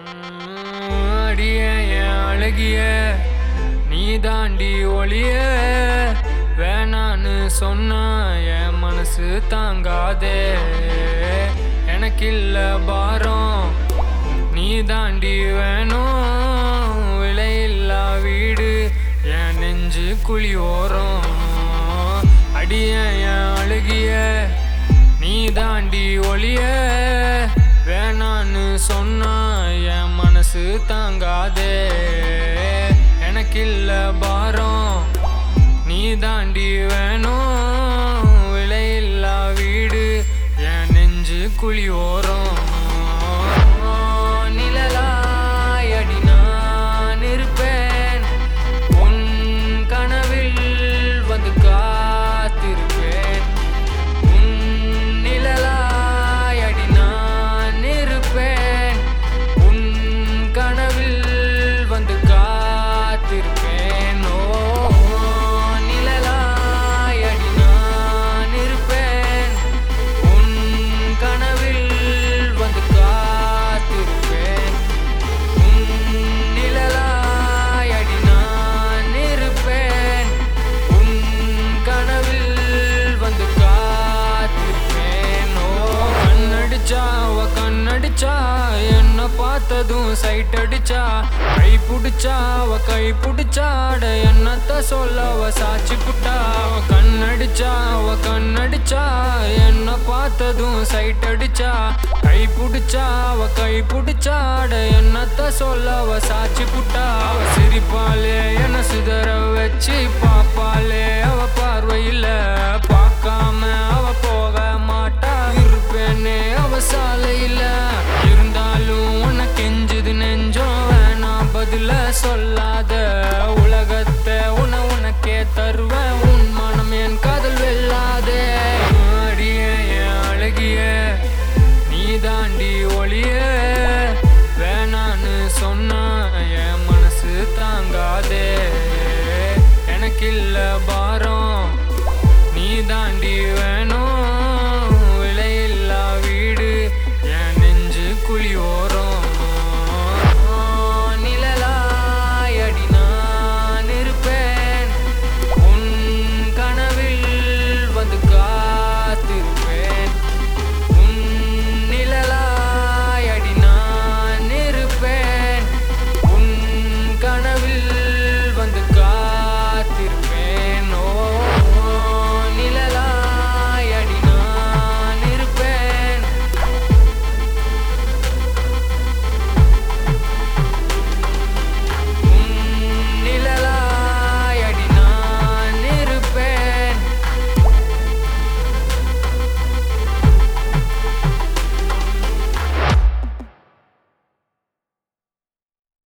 அடிய என் அழகிய நீ தாண்டி ஒளிய வேணான்னு சொன்னா என் மனசு தாங்காதே எனக்கில்ல பாரம் நீ தாண்டி வேணும் விலையில்லா வீடு என் நெஞ்சு குழி ஓரம் அடிய என் அழகிய நீ தாண்டி ஒளிய வேணான்னு சொன்னா என் மனசு தாங்காதே எனக்கில்ல பாரம் நீ தாண்டி வேணும் விலையில்லா வீடு என் நெஞ்சு குழி ஓரம் நிழலாயடி நான் இருப்பேன் உன் கனவில் வந்து காத்திருப்பேன் உன் நிழலாயடி நான் இருப்பேன் உன் கனவில் வந்து காத்திருப்பேன் ஓ நிழலாயடி நான் இருப்பேன் உன் கனவில் வந்து காத்திருப்பேன் உன் நிழலாயடி நான் இருப்பேன் உன் கனவில் வந்து காத்திருப்பேன் ஓ கண்ணடிச்சா அவ கண்ணடிச்சா என்ன பார்த்ததும் சைட் அடிச்சா கை புடிச்சா அவ கை புடிச்சாட என்னத்த சொல்ல அவ சாட்சி புட்டா அவ கண்ணடிச்சா அவ கண்ணடிச்சா என்ன பார்த்ததும் சைட் அடிச்சா கை புடிச்சா அவ கை புடிச்சாட என்னத்த சொல்ல அவ சாட்சி புட்டா அவ சிரிப்பாலே என்ன சிதற வச்சு பாப்பாலே அவ பார்வையில பார்க்காம அவ போக மாட்டா இருப்பேனே அவ சாலையில இருந்தாலும் உன்னை கெஞ்சுது நெஞ்சம் வேணாம் பதில சொல்லாத உலகத்தை உன உனக்கே தருவேன் உன் மனம் என் காதல் வெல்லாதே அடிய என் அழகிய நீ தாண்டி ஒளிய வேணான்னு சொன்னா என் மனசு தாங்காதே எனக்கில்ல பாரம்